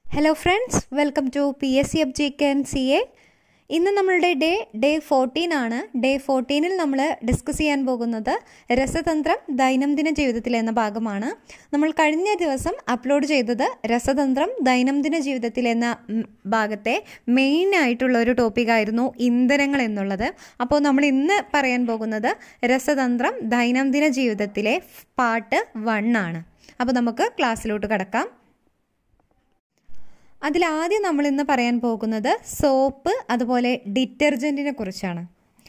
hello friends welcome to P S C F G K N C A ഇന്ന് നമ്മളുടെ day day fourteen ആണ് day ഫോർട്ടീനിൽ നമ്മൾ discuss ചെയ്യാൻ പോകുന്നത് രസതന്ത്രം ദൈനംദിന ജീവിതത്തിൽ എന്ന ഭാഗമാണ് നമ്മൾ കഴിഞ്ഞ ദിവസം അപ്ലോഡ് ചെയ്തത് രസതന്ത്രം ദൈനംദിന ജീവിതത്തിൽ എന്ന ഉം, ഭാഗത്തെ മെയിൻ ആയിട്ടുള്ള ഒരു ടോപ്പിക്കായിരുന്നു ഇന്ധനങ്ങൾ എന്നുള്ളത് അപ്പോൾ നമ്മൾ ഇന്ന് പറയാൻ പോകുന്നത് രസതന്ത്രം ദൈനംദിന ജീവിതത്തിലെ പാർട്ട് വൺ ആണ് അപ്പോൾ നമുക്ക് ക്ലാസ്സിലോട്ട് കടക്കാം അതിലാദ്യം നമ്മൾ ഇന്ന് പറയാൻ പോകുന്നത് സോപ്പ് അതുപോലെ ഡിറ്റർജൻറ്റിനെ കുറിച്ചാണ്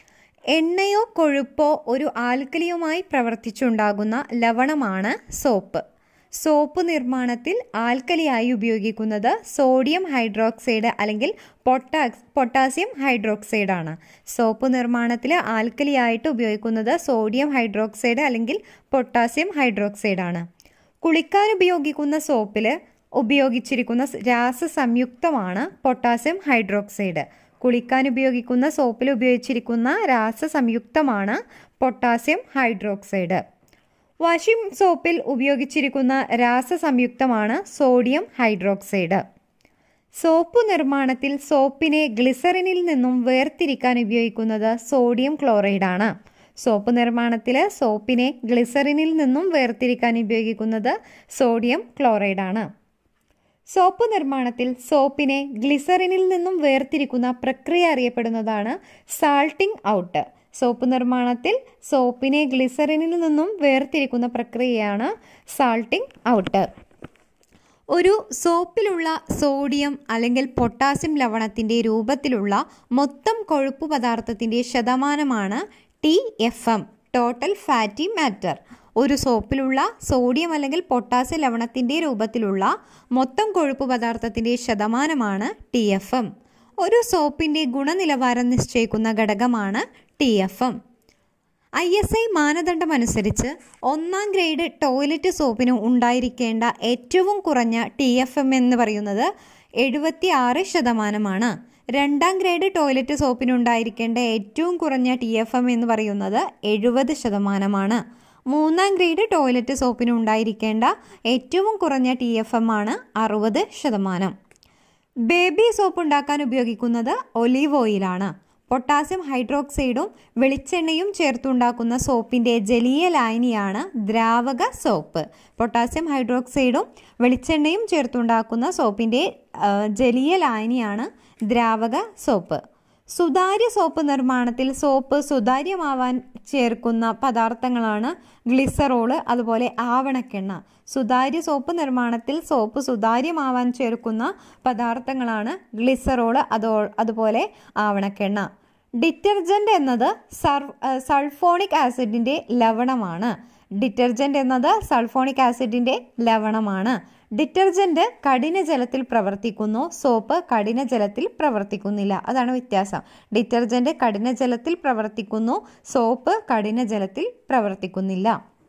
എണ്ണയോ കൊഴുപ്പോ ഒരു ആൽക്കലിയുമായി പ്രവർത്തിച്ചുണ്ടാകുന്ന ലവണമാണ് സോപ്പ് സോപ്പ് നിർമ്മാണത്തിൽ ആൽക്കലിയായി ഉപയോഗിക്കുന്നത് സോഡിയം ഹൈഡ്രോക്സൈഡ് അല്ലെങ്കിൽ പൊട്ടാക്സ് പൊട്ടാസ്യം ഹൈഡ്രോക്സൈഡ് ആണ് സോപ്പ് നിർമ്മാണത്തിൽ ആൽക്കലിയായിട്ട് ഉപയോഗിക്കുന്നത് സോഡിയം ഹൈഡ്രോക്സൈഡ് അല്ലെങ്കിൽ പൊട്ടാസ്യം ഹൈഡ്രോക്സൈഡ് ആണ് കുളിക്കാൻ ഉപയോഗിക്കുന്ന സോപ്പിൽ ഉപയോഗിച്ചിരിക്കുന്ന സ് രാസസംയുക്തമാണ് പൊട്ടാസ്യം ഹൈഡ്രോക്സൈഡ് കുളിക്കാൻ ഉപയോഗിക്കുന്ന സോപ്പിൽ ഉപയോഗിച്ചിരിക്കുന്ന രാസസംയുക്തമാണ് പൊട്ടാസ്യം ഹൈഡ്രോക്സൈഡ് വാഷിംഗ് സോപ്പിൽ ഉപയോഗിച്ചിരിക്കുന്ന രാസസംയുക്തമാണ് സോഡിയം ഹൈഡ്രോക്സൈഡ് സോപ്പ് നിർമ്മാണത്തിൽ സോപ്പിനെ ഗ്ലിസറിനിൽ നിന്നും വേർതിരിക്കാൻ ഉപയോഗിക്കുന്നത് സോഡിയം ക്ലോറൈഡ് ആണ് സോപ്പ് നിർമ്മാണത്തിൽ സോപ്പിനെ ഗ്ലിസറിനിൽ നിന്നും വേർതിരിക്കാൻ ഉപയോഗിക്കുന്നത് സോഡിയം ക്ലോറൈഡ് ആണ് സോപ്പ് നിർമ്മാണത്തിൽ സോപ്പിനെ ഗ്ലിസറിനിൽ നിന്നും വേർതിരിക്കുന്ന പ്രക്രിയ അറിയപ്പെടുന്നതാണ് സാൾട്ടിംഗ് ഔട്ട് സോപ്പ് നിർമ്മാണത്തിൽ സോപ്പിനെ ഗ്ലിസറിനിൽ നിന്നും വേർതിരിക്കുന്ന പ്രക്രിയയാണ് സാൾട്ടിംഗ് ഔട്ട് ഒരു സോപ്പിലുള്ള സോഡിയം അല്ലെങ്കിൽ പൊട്ടാസ്യം ലവണത്തിൻ്റെ രൂപത്തിലുള്ള മൊത്തം കൊഴുപ്പ് പദാർത്ഥത്തിൻ്റെ ശതമാനമാണ് T F M total fatty matter ഒരു സോപ്പിലുള്ള സോഡിയം അല്ലെങ്കിൽ പൊട്ടാസ്യം ലവണത്തിൻ്റെ രൂപത്തിലുള്ള മൊത്തം കൊഴുപ്പ് പദാർത്ഥത്തിൻ്റെ ശതമാനമാണ് ടി എഫ് എം ഒരു സോപ്പിൻ്റെ ഗുണനിലവാരം നിശ്ചയിക്കുന്ന ഘടകമാണ് T F M I S I മാനദണ്ഡമനുസരിച്ച് ഒന്നാം ഗ്രേഡ് ടോയ്ലറ്റ് സോപ്പിന് ഉണ്ടായിരിക്കേണ്ട ഏറ്റവും കുറഞ്ഞ ടി എഫ് എം എന്ന് പറയുന്നത് എഴുപത്തി ആറ് ശതമാനമാണ് രണ്ടാം ഗ്രേഡ് ടോയ്ലറ്റ് സോപ്പിന് ഉണ്ടായിരിക്കേണ്ട ഏറ്റവും കുറഞ്ഞ ടി എഫ് എം എന്ന് പറയുന്നത് എഴുപത് ശതമാനമാണ് മൂന്നാം ഗ്രേഡ് ടോയ്ലറ്റ് സോപ്പിന് ഉണ്ടായിരിക്കേണ്ട ഏറ്റവും കുറഞ്ഞ ടി എഫ് എം ആണ് അറുപത് ശതമാനം ബേബി സോപ്പ് ഉണ്ടാക്കാൻ ഉപയോഗിക്കുന്നത് ഒലീവ് ഓയിലാണ് പൊട്ടാസ്യം ഹൈഡ്രോക്സൈഡും വെളിച്ചെണ്ണയും ചേർത്തുണ്ടാക്കുന്ന സോപ്പിൻ്റെ ജലീയ ലായനിയാണ് ദ്രാവക സോപ്പ് പൊട്ടാസ്യം ഹൈഡ്രോക്സൈഡും വെളിച്ചെണ്ണയും ചേർത്തുണ്ടാക്കുന്ന സോപ്പിൻ്റെ ആ, ജലീയ ലായനിയാണ് ദ്രാവക സോപ്പ് സുതാര്യ സോപ്പ് നിർമ്മാണത്തിൽ സോപ്പ് സുതാര്യമാവാൻ ചേർക്കുന്ന പദാർത്ഥങ്ങളാണ് ഗ്ലിസറോള് അതുപോലെ ആവണക്കെണ്ണ സുതാര്യ സോപ്പ് നിർമ്മാണത്തിൽ സോപ്പ് സുതാര്യമാവാൻ ചേർക്കുന്ന പദാർത്ഥങ്ങളാണ് ഗ്ലിസറോള് അതോ അതുപോലെ ആവണക്കെണ്ണ ഡിറ്റർജന്റ് എന്നത് സർ സൾഫോണിക് ആസിഡിന്റെ ലവണമാണ് ഡിറ്റർജന്റ് എന്നത് സൾഫോണിക് ആസിഡിന്റെ ലവണമാണ് ഡിറ്റർജന്റ് കഠിന ജലത്തിൽ പ്രവർത്തിക്കുന്നു സോപ്പ് കഠിന ജലത്തിൽ പ്രവർത്തിക്കുന്നില്ല അതാണ് വ്യത്യാസം ഡിറ്റർജന്റ് കഠിന ജലത്തിൽ പ്രവർത്തിക്കുന്നു സോപ്പ് കഠിന ജലത്തിൽ പ്രവർത്തിക്കുന്നില്ല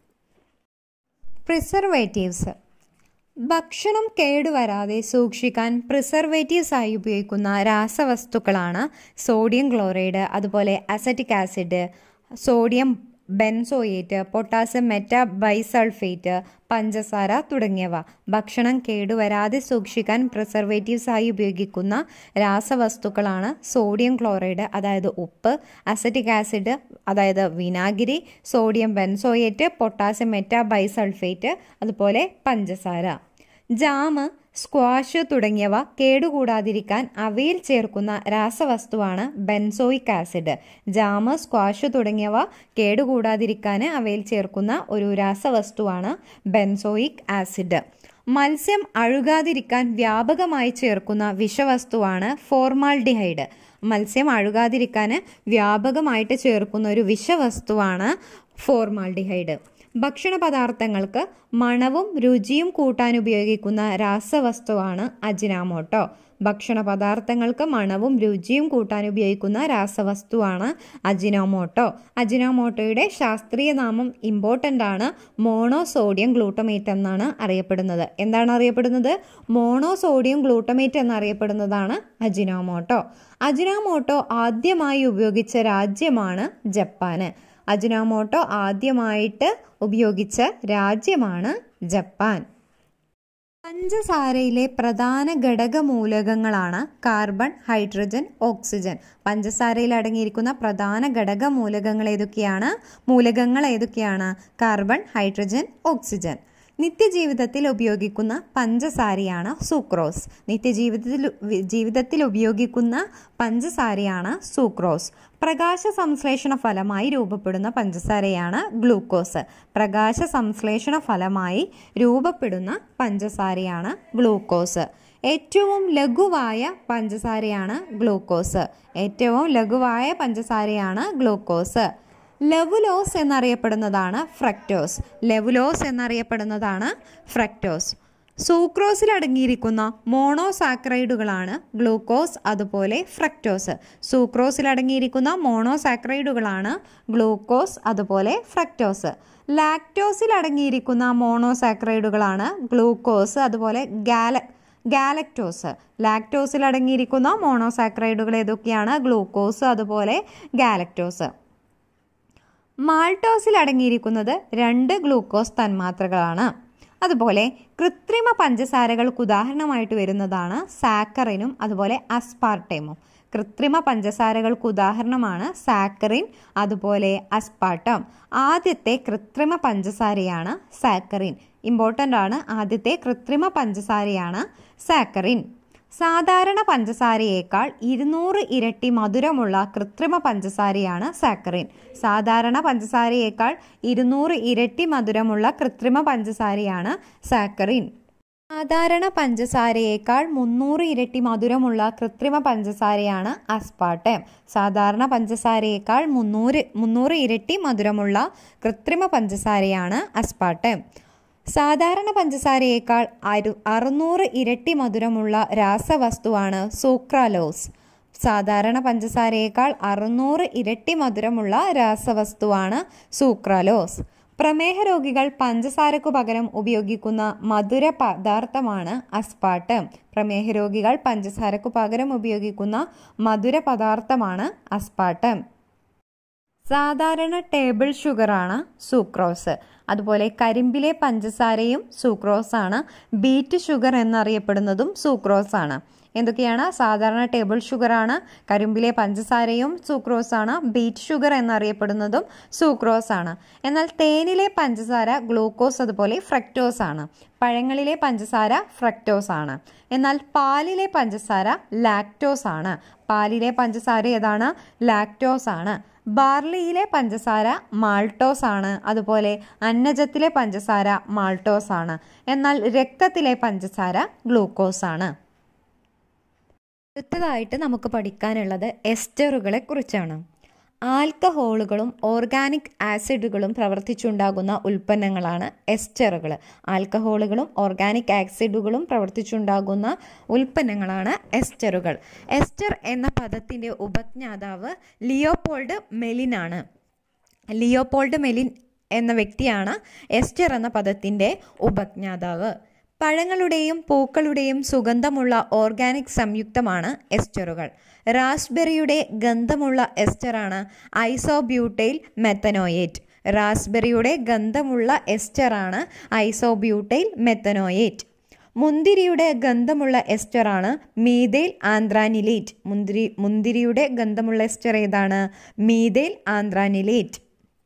പ്രിസർവേറ്റീവ്സ് ഭക്ഷണം കേടുവരാതെ സൂക്ഷിക്കാൻ പ്രിസർവേറ്റീവ്സ് ആയി ഉപയോഗിക്കുന്ന രാസവസ്തുക്കളാണ് സോഡിയം ക്ലോറൈഡ് അതുപോലെ acetic acid sodium benzoate potassium metabisulphate പഞ്ചസാര തുടങ്ങിയവ ഭക്ഷണം കേടുവരാതെ സൂക്ഷിക്കാൻ പ്രിസർവേറ്റീവ്സ് ആയി ഉപയോഗിക്കുന്ന രാസവസ്തുക്കളാണ് സോഡിയം ക്ലോറൈഡ് അതായത് ഉപ്പ് അസറ്റിക് ആസിഡ് അതായത് വിനാഗിരി sodium benzoate potassium metabisulphate അതുപോലെ പഞ്ചസാര ജാമ് സ്ക്വാഷ് തുടങ്ങിയവ കേടുകൂടാതിരിക്കാൻ അവയിൽ ചേർക്കുന്ന രാസവസ്തുവാണ് ബെൻസോയിക് ആസിഡ് ജാമ് സ്ക്വാഷ് തുടങ്ങിയവ കേടുകൂടാതിരിക്കാൻ അവയിൽ ചേർക്കുന്ന ഒരു രാസവസ്തുവാണ് ബെൻസോയിക് ആസിഡ് മത്സ്യം അഴുകാതിരിക്കാൻ വ്യാപകമായി ചേർക്കുന്ന വിഷവസ്തുവാണ് ഫോർമാൽഡിഹൈഡ് മത്സ്യം അഴുകാതിരിക്കാൻ വ്യാപകമായിട്ട് ചേർക്കുന്ന ഒരു വിഷവസ്തുവാണ് ഫോർമാൽഡിഹൈഡ് ഭക്ഷണ പദാർത്ഥങ്ങൾക്ക് മണവും രുചിയും കൂട്ടാൻ ഉപയോഗിക്കുന്ന രാസവസ്തുവാണ് അജിനാമോട്ടോ ഭക്ഷണ പദാർത്ഥങ്ങൾക്ക് മണവും രുചിയും കൂട്ടാൻ ഉപയോഗിക്കുന്ന രാസവസ്തുവാണ് അജിനോമോട്ടോ അജിനോമോട്ടോയുടെ ശാസ്ത്രീയ നാമം ഇമ്പോർട്ടൻ്റ് ആണ് മോണോ സോഡിയം ഗ്ലൂട്ടമേറ്റ് എന്നാണ് അറിയപ്പെടുന്നത് എന്താണ് അറിയപ്പെടുന്നത് മോണോ സോഡിയം ഗ്ലൂട്ടമേറ്റ് എന്നറിയപ്പെടുന്നതാണ് അജിനോമോട്ടോ അജിനോമോട്ടോ ആദ്യമായി ഉപയോഗിച്ച രാജ്യമാണ് ജപ്പാന് അജിനോമോട്ടോ ആദ്യമായിട്ട് ഉപയോഗിച്ച രാജ്യമാണ് ജപ്പാൻ പഞ്ചസാരയിലെ പ്രധാന ഘടകമൂലകങ്ങളാണ് കാർബൺ ഹൈഡ്രജൻ ഓക്സിജൻ പഞ്ചസാരയിൽ അടങ്ങിയിരിക്കുന്ന പ്രധാന ഘടകമൂലകങ്ങൾ ഏതൊക്കെയാണ് മൂലകങ്ങൾ ഏതൊക്കെയാണ് കാർബൺ ഹൈഡ്രജൻ ഓക്സിജൻ നിത്യജീവിതത്തിൽ ഉപയോഗിക്കുന്ന പഞ്ചസാരയാണ് സൂക്രോസ് നിത്യജീവിതത്തിൽ ജീവിതത്തിൽ ഉപയോഗിക്കുന്ന പഞ്ചസാരയാണ് സൂക്രോസ് പ്രകാശ സംശ്ലേഷണ ഫലമായി രൂപപ്പെടുന്ന പഞ്ചസാരയാണ് ഗ്ലൂക്കോസ് പ്രകാശ സംശ്ലേഷണ ഫലമായി രൂപപ്പെടുന്ന പഞ്ചസാരയാണ് ഗ്ലൂക്കോസ് ഏറ്റവും ലഘുവായ പഞ്ചസാരയാണ് ഗ്ലൂക്കോസ് ഏറ്റവും ലഘുവായ പഞ്ചസാരയാണ് ഗ്ലൂക്കോസ് ലെവുലോസ് എന്നറിയപ്പെടുന്നതാണ് ഫ്രക്ടോസ് ലെവുലോസ് എന്നറിയപ്പെടുന്നതാണ് ഫ്രക്ടോസ് സൂക്രോസിൽ അടങ്ങിയിരിക്കുന്ന മോണോസാക്രൈഡുകളാണ് ഗ്ലൂക്കോസ് അതുപോലെ ഫ്രക്ടോസ് സൂക്രോസിൽ അടങ്ങിയിരിക്കുന്ന മോണോസാക്രൈഡുകളാണ് ഗ്ലൂക്കോസ് അതുപോലെ ഫ്രക്ടോസ് ലാക്ടോസിൽ അടങ്ങിയിരിക്കുന്ന മോണോസാക്രൈഡുകളാണ് ഗ്ലൂക്കോസ് അതുപോലെ ഗാല ഗാലക്ടോസ് ലാക്ടോസിൽ അടങ്ങിയിരിക്കുന്ന മോണോസാക്രൈഡുകൾ ഏതൊക്കെയാണ് ഗ്ലൂക്കോസ് അതുപോലെ ഗാലക്ടോസ് മാൾട്ടോസിൽ അടങ്ങിയിരിക്കുന്നത് രണ്ട് ഗ്ലൂക്കോസ് തന്മാത്രകളാണ് അതുപോലെ കൃത്രിമ പഞ്ചസാരകൾക്ക് ഉദാഹരണമായിട്ട് വരുന്നതാണ് സാക്കറിനും അതുപോലെ അസ്പാർട്ടേമും കൃത്രിമ പഞ്ചസാരകൾക്ക് ഉദാഹരണമാണ് സാക്കറിൻ അതുപോലെ അസ്പാർട്ടം ആദ്യത്തെ കൃത്രിമ പഞ്ചസാരയാണ് സാക്കറിൻ ഇമ്പോർട്ടൻ്റ് ആണ് ആദ്യത്തെ കൃത്രിമ പഞ്ചസാരയാണ് സാക്കറിൻ സാധാരണ പഞ്ചസാരയേക്കാൾ ഇരുന്നൂറ് ഇരട്ടി മധുരമുള്ള കൃത്രിമ പഞ്ചസാരയാണ് സാക്കറിൻ സാധാരണ പഞ്ചസാരയേക്കാൾ ഇരുന്നൂറ് ഇരട്ടി മധുരമുള്ള കൃത്രിമ പഞ്ചസാരയാണ് സാക്കറിൻ സാധാരണ പഞ്ചസാരയേക്കാൾ മുന്നൂറ് ഇരട്ടി മധുരമുള്ള കൃത്രിമ പഞ്ചസാരയാണ് അസ്പാർട്ടം സാധാരണ പഞ്ചസാരയേക്കാൾ മുന്നൂറ് മുന്നൂറ് ഇരട്ടി മധുരമുള്ള കൃത്രിമ പഞ്ചസാരയാണ് അസ്പാർട്ടം സാധാരണ പഞ്ചസാരയേക്കാൾ അരു അറുന്നൂറ് ഇരട്ടി മധുരമുള്ള രാസവസ്തുവാണ് സൂക്രാലോസ് സാധാരണ പഞ്ചസാരയേക്കാൾ അറുന്നൂറ് ഇരട്ടി മധുരമുള്ള രാസവസ്തുവാണ് സൂക്രാലോസ് പ്രമേഹ രോഗികൾ പഞ്ചസാരക്കു പകരം ഉപയോഗിക്കുന്ന മധുര പദാർത്ഥമാണ് അസ്പാർട്ടം പ്രമേഹ രോഗികൾ പഞ്ചസാരക്കു പകരം ഉപയോഗിക്കുന്ന മധുര പദാർത്ഥമാണ് അസ്പാർട്ടം സാധാരണ ടേബിൾ ഷുഗറാണ് സൂക്രോസ് അതുപോലെ കരിമ്പിലെ പഞ്ചസാരയും സൂക്രോസ് ആണ് ബീറ്റ് ഷുഗർ എന്നറിയപ്പെടുന്നതും സൂക്രോസ് ആണ് എന്തൊക്കെയാണ് സാധാരണ ടേബിൾ ഷുഗറാണ് കരിമ്പിലെ പഞ്ചസാരയും സൂക്രോസ് ആണ് ബീറ്റ് ഷുഗർ എന്നറിയപ്പെടുന്നതും സൂക്രോസ് ആണ് എന്നാൽ തേനിലെ പഞ്ചസാര ഗ്ലൂക്കോസ് അതുപോലെ ഫ്രക്ടോസ് ആണ് പഴങ്ങളിലെ പഞ്ചസാര ഫ്രക്ടോസ് ആണ് എന്നാൽ പാലിലെ പഞ്ചസാര ലാക്ടോസ് ആണ് പാലിലെ പഞ്ചസാര ഏതാണ് ലാക്ടോസ് ആണ് ബാർലിയിലെ പഞ്ചസാര മാൾട്ടോസ് ആണ് അതുപോലെ അന്നജത്തിലെ പഞ്ചസാര മാൾട്ടോസ് ആണ് എന്നാൽ രക്തത്തിലെ പഞ്ചസാര ഗ്ലൂക്കോസ് ആണ് അടുത്തതായിട്ട് നമുക്ക് പഠിക്കാനുള്ളത് എസ്റ്ററുകളെ കുറിച്ചാണ് ആൽക്കഹോളുകളും ഓർഗാനിക് ആസിഡുകളും പ്രവർത്തിച്ചുണ്ടാകുന്ന ഉൽപ്പന്നങ്ങളാണ് എസ്റ്ററുകൾ ആൽക്കഹോളുകളും ഓർഗാനിക് ആസിഡുകളും പ്രവർത്തിച്ചുണ്ടാകുന്ന ഉൽപ്പന്നങ്ങളാണ് എസ്റ്ററുകൾ എസ്റ്റർ എന്ന പദത്തിൻ്റെ ഉപജ്ഞാതാവ് ലിയോപോൾഡ് മെലിനാണ് ലിയോപോൾഡ് മെലിൻ എന്ന വ്യക്തിയാണ് എസ്റ്റർ എന്ന പദത്തിൻ്റെ ഉപജ്ഞാതാവ് പഴങ്ങളുടെയും പൂക്കളുടെയും സുഗന്ധമുള്ള ഓർഗാനിക് സംയുക്തമാണ് എസ്റ്ററുകൾ റാസ്ബെറിയുടെ ഗന്ധമുള്ള എസ്റ്ററാണ് ഐസോബ്യൂട്ടൈൽ മെത്തനോയേറ്റ് റാസ്ബെറിയുടെ ഗന്ധമുള്ള എസ്റ്ററാണ് ഐസോബ്യൂട്ടൈൽ മെത്തനോയേറ്റ് മുന്തിരിയുടെ ഗന്ധമുള്ള എസ്റ്ററാണ് മീതേൽ ആന്ത്രാനിലേറ്റ് മുന്തിരി മുന്തിരിയുടെ ഗന്ധമുള്ള എസ്റ്റർ ഏതാണ് മീതേൽ ആന്ത്രാനിലേറ്റ്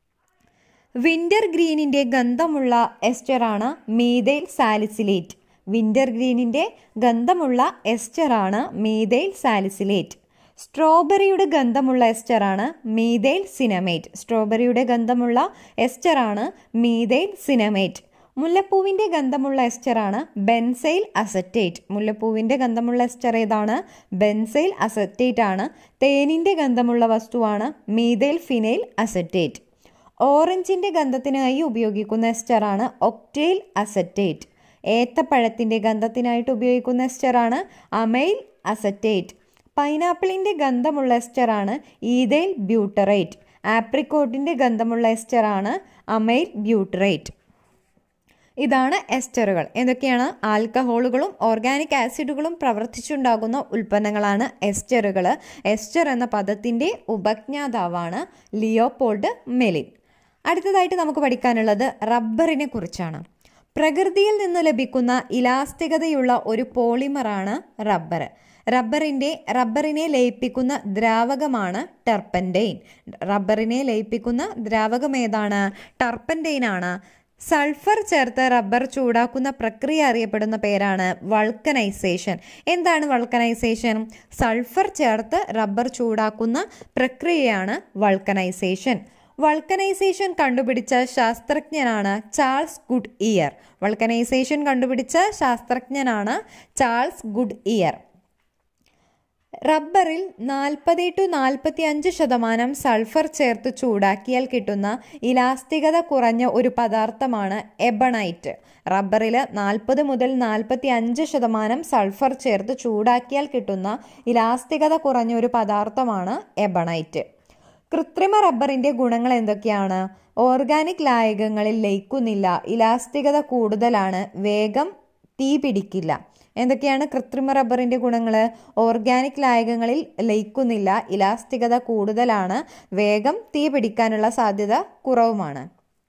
വിന്റർ ഗ്രീനിൻ്റെ ഗന്ധമുള്ള എസ്റ്ററാണ് മീതൈൽ സാലിസിലേറ്റ് വിന്റർ ഗ്രീനിൻ്റെ ഗന്ധമുള്ള എസ്റ്ററാണ് മീതൈൽ സാലിസിലേറ്റ് സ്ട്രോബെറിയുടെ ഗന്ധമുള്ള എസ്റ്ററാണ് മീതൈൽ സിനമേറ്റ് സ്ട്രോബെറിയുടെ ഗന്ധമുള്ള എസ്റ്ററാണ് മീതൈൽ സിനമേറ്റ് മുല്ലപ്പൂവിൻ്റെ ഗന്ധമുള്ള എസ്റ്ററാണ് ബെൻസൈൽ അസറ്റേറ്റ് മുല്ലപ്പൂവിൻ്റെ ഗന്ധമുള്ള എസ്റ്റർ ഏതാണ് ബെൻസൈൽ അസറ്റേറ്റ് ആണ് തേനിൻ്റെ ഗന്ധമുള്ള വസ്തുവാണ് മീതൈൽ ഫിനൈൽ അസറ്റേറ്റ് ഓറഞ്ചിൻ്റെ ഗന്ധത്തിനായി ഉപയോഗിക്കുന്ന എസ്റ്ററാണ് ഒക്റ്റെയിൽ അസറ്റേറ്റ് ഏത്തപ്പഴത്തിൻ്റെ ഗന്ധത്തിനായിട്ട് ഉപയോഗിക്കുന്ന എസ്റ്ററാണ് അമൈൽ അസറ്റേറ്റ് പൈനാപ്പിളിൻ്റെ ഗന്ധമുള്ള എസ്റ്ററാണ് ഈതൈൽ ബ്യൂട്ടറേറ്റ് ആപ്രിക്കോട്ടിൻ്റെ ഗന്ധമുള്ള എസ്റ്ററാണ് അമൈൽ ബ്യൂട്ടറേറ്റ് ഇതാണ് എസ്റ്ററുകൾ എന്തൊക്കെയാണ് ആൽക്കഹോളുകളും ഓർഗാനിക് ആസിഡുകളും പ്രവർത്തിച്ചുണ്ടാകുന്ന ഉൽപ്പന്നങ്ങളാണ് എസ്റ്ററുകൾ എസ്റ്റർ എന്ന പദത്തിൻ്റെ ഉപജ്ഞാതാവാണ് ലിയോപോൾഡ് മെലിൻ അടുത്തതായിട്ട് നമുക്ക് പഠിക്കാനുള്ളത് റബ്ബറിനെ കുറിച്ചാണ് പ്രകൃതിയിൽ നിന്ന് ലഭിക്കുന്ന ഇലാസ്തികതയുള്ള ഒരു പോളിമറാണ് റബ്ബർ റബ്ബറിൻ്റെ റബ്ബറിനെ ലയിപ്പിക്കുന്ന ദ്രാവകമാണ് ടർപ്പൻറ്റെയിൻ റബ്ബറിനെ ലയിപ്പിക്കുന്ന ദ്രാവകം ഏതാണ് ടർപ്പൻറ്റെയിൻ ആണ് സൾഫർ ചേർത്ത് റബ്ബർ ചൂടാക്കുന്ന പ്രക്രിയ അറിയപ്പെടുന്ന പേരാണ് വൾക്കനൈസേഷൻ എന്താണ് വൾക്കനൈസേഷൻ സൾഫർ ചേർത്ത് റബ്ബർ ചൂടാക്കുന്ന പ്രക്രിയയാണ് വൾക്കനൈസേഷൻ വൾക്കനൈസേഷൻ കണ്ടുപിടിച്ച ശാസ്ത്രജ്ഞനാണ് ചാൾസ് ഗുഡ് ഇയർ വൾക്കനൈസേഷൻ കണ്ടുപിടിച്ച ശാസ്ത്രജ്ഞനാണ് ചാൾസ് ഗുഡ് ഇയർ റബ്ബറിൽ നാൽപ്പത് ടു നാൽപ്പത്തി അഞ്ച് ശതമാനം സൾഫർ ചേർത്ത് ചൂടാക്കിയാൽ കിട്ടുന്ന ഇലാസ്തികത കുറഞ്ഞ ഒരു പദാർത്ഥമാണ് എബണൈറ്റ് റബ്ബറിൽ നാൽപ്പത് മുതൽ നാൽപ്പത്തി അഞ്ച് ശതമാനം സൾഫർ ചേർത്ത് ചൂടാക്കിയാൽ കിട്ടുന്ന ഇലാസ്തികത കുറഞ്ഞ ഒരു പദാർത്ഥമാണ് എബണൈറ്റ് കൃത്രിമ റബ്ബറിന്റെ ഗുണങ്ങൾ എന്തൊക്കെയാണ് ഓർഗാനിക് ലായകങ്ങളിൽ ലയിക്കുന്നില്ല ഇലാസ്തികത കൂടുതലാണ് വേഗം തീ പിടിക്കില്ല എന്തൊക്കെയാണ് കൃത്രിമ റബ്ബറിന്റെ ഗുണങ്ങൾ ഓർഗാനിക് ലായകങ്ങളിൽ ലയിക്കുന്നില്ല ഇലാസ്തികത കൂടുതലാണ് വേഗം തീ പിടിക്കാനുള്ള സാധ്യത കുറവുമാണ്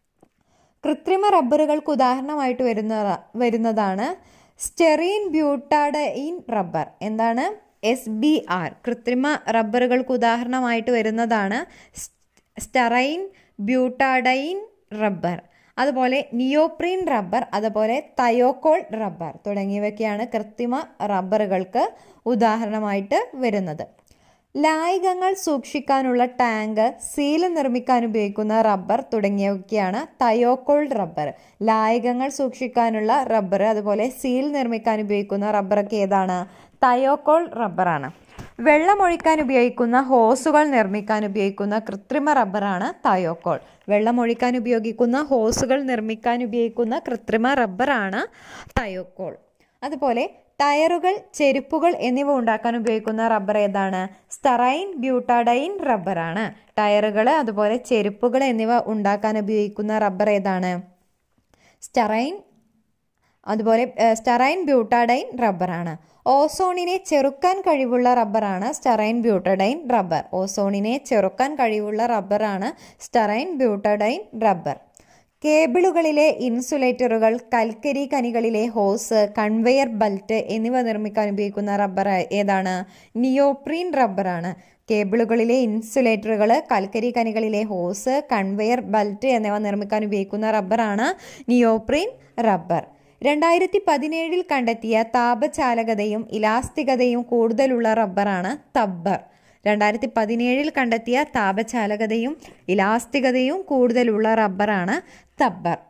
കൃത്രിമ റബ്ബറുകൾക്ക് ഉദാഹരണമായിട്ട് വരുന്ന വരുന്നതാണ് സ്റ്റെറീൻ ബ്യൂട്ടാഡൈൻ റബ്ബർ എന്താണ് എസ് ബി ആർ കൃത്രിമ റബ്ബറുകൾക്ക് ഉദാഹരണമായിട്ട് വരുന്നതാണ് സ്റ്ററൈൻ ബ്യൂട്ടാഡൈൻ റബ്ബർ അതുപോലെ നിയോപ്രീൻ റബ്ബർ അതുപോലെ തയോക്കോൾ റബ്ബർ തുടങ്ങിയവയൊക്കെയാണ് കൃത്രിമ റബ്ബറുകൾക്ക് ഉദാഹരണമായിട്ട് വരുന്നത് ലായകങ്ങൾ സൂക്ഷിക്കാനുള്ള ടാങ്ക് സീല് നിർമ്മിക്കാൻ ഉപയോഗിക്കുന്ന റബ്ബർ തുടങ്ങിയവയൊക്കെയാണ് തയോക്കോൾ റബ്ബർ ലായകങ്ങൾ സൂക്ഷിക്കാനുള്ള റബ്ബർ അതുപോലെ സീൽ നിർമ്മിക്കാൻ ഉപയോഗിക്കുന്ന റബ്ബറൊക്കെ ഏതാണ് തയോക്കോൾ റബ്ബറാണ് വെള്ളമൊഴിക്കാൻ ഉപയോഗിക്കുന്ന ഹോസുകൾ നിർമ്മിക്കാൻ ഉപയോഗിക്കുന്ന കൃത്രിമ റബ്ബറാണ് തയോക്കോൾ വെള്ളമൊഴിക്കാൻ ഉപയോഗിക്കുന്ന ഹോസുകൾ നിർമ്മിക്കാൻ ഉപയോഗിക്കുന്ന കൃത്രിമ റബ്ബറാണ് തയോക്കോൾ അതുപോലെ ടയറുകൾ ചെരുപ്പുകൾ എന്നിവ ഉണ്ടാക്കാൻ ഉപയോഗിക്കുന്ന റബ്ബർ ഏതാണ് സ്റ്ററൈൻ ബ്യൂട്ടാഡൈൻ റബ്ബറാണ് ടയറുകൾ അതുപോലെ ചെരുപ്പുകൾ എന്നിവ ഉണ്ടാക്കാൻ ഉപയോഗിക്കുന്ന റബ്ബർ ഏതാണ് സ്റ്ററൈൻ അതുപോലെ സ്റ്ററൈൻ ബ്യൂട്ടാഡൈൻ റബ്ബറാണ് ഓസോണിനെ ചെറുക്കാൻ കഴിവുള്ള റബ്ബറാണ് സ്റ്ററൈൻ ബ്യൂട്ടഡൈൻ റബ്ബർ ഓസോണിനെ ചെറുക്കാൻ കഴിവുള്ള റബ്ബറാണ് സ്റ്ററൈൻ ബ്യൂട്ടഡൈൻ റബ്ബർ കേബിളുകളിലെ ഇൻസുലേറ്ററുകൾ കൽക്കരി കനികളിലെ ഹോസ് കൺവെയർ ബെൽറ്റ് എന്നിവ നിർമ്മിക്കാൻ ഉപയോഗിക്കുന്ന റബ്ബർ ഏതാണ് നിയോപ്രീൻ റബ്ബറാണ് കേബിളുകളിലെ ഇൻസുലേറ്ററുകൾ കൽക്കരി കനികളിലെ ഹോസ് കൺവെയർ ബെൽറ്റ് എന്നിവ നിർമ്മിക്കാൻ ഉപയോഗിക്കുന്ന റബ്ബറാണ് നിയോപ്രീൻ റബ്ബർ രണ്ടായിരത്തി പതിനേഴിൽ കണ്ടെത്തിയ താപചാലകതയും ഇലാസ്തികതയും കൂടുതലുള്ള റബ്ബറാണ് തബ്ബർ രണ്ടായിരത്തി പതിനേഴിൽ കണ്ടെത്തിയ താപചാലകതയും ഇലാസ്തികതയും കൂടുതലുള്ള റബ്ബറാണ് തബ്ബർ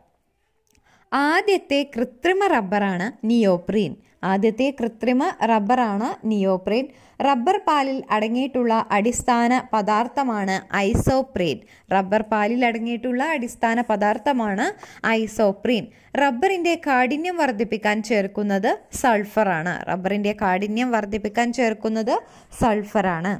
ആദ്യത്തെ കൃത്രിമ റബ്ബറാണ് നിയോപ്രീൻ ആദ്യത്തെ കൃത്രിമ റബ്ബറാണ് നിയോപ്രീൻ റബ്ബർ പാലിൽ അടങ്ങിയിട്ടുള്ള അടിസ്ഥാന പദാർത്ഥമാണ് ഐസോപ്രീൻ റബ്ബർ പാലിൽ അടങ്ങിയിട്ടുള്ള അടിസ്ഥാന പദാർത്ഥമാണ് ഐസോപ്രീൻ റബ്ബറിന്റെ കാഠിന്യം വർദ്ധിപ്പിക്കാൻ ചേർക്കുന്നത് സൾഫറാണ് റബ്ബറിന്റെ കാഠിന്യം വർദ്ധിപ്പിക്കാൻ ചേർക്കുന്നത് സൾഫറാണ്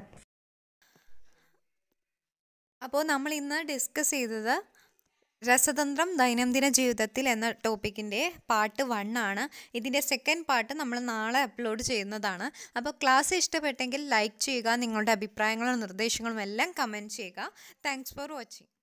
അപ്പോൾ നമ്മൾ ഇന്ന് ഡിസ്കസ് ചെയ്തത് രസതന്ത്രം ദൈനംദിന ജീവിതത്തിൽ എന്ന ടോപ്പിക്കിൻ്റെ പാർട്ട് വൺ ആണ് ഇതിൻ്റെ സെക്കൻഡ് പാർട്ട് നമ്മൾ നാളെ അപ്ലോഡ് ചെയ്യുന്നതാണ് അപ്പോൾ ക്ലാസ് ഇഷ്ടപ്പെട്ടെങ്കിൽ ലൈക്ക് ചെയ്യുക നിങ്ങളുടെ അഭിപ്രായങ്ങളും നിർദ്ദേശങ്ങളും എല്ലാം കമൻറ്റ് ചെയ്യുക താങ്ക്സ് ഫോർ വാച്ചിങ്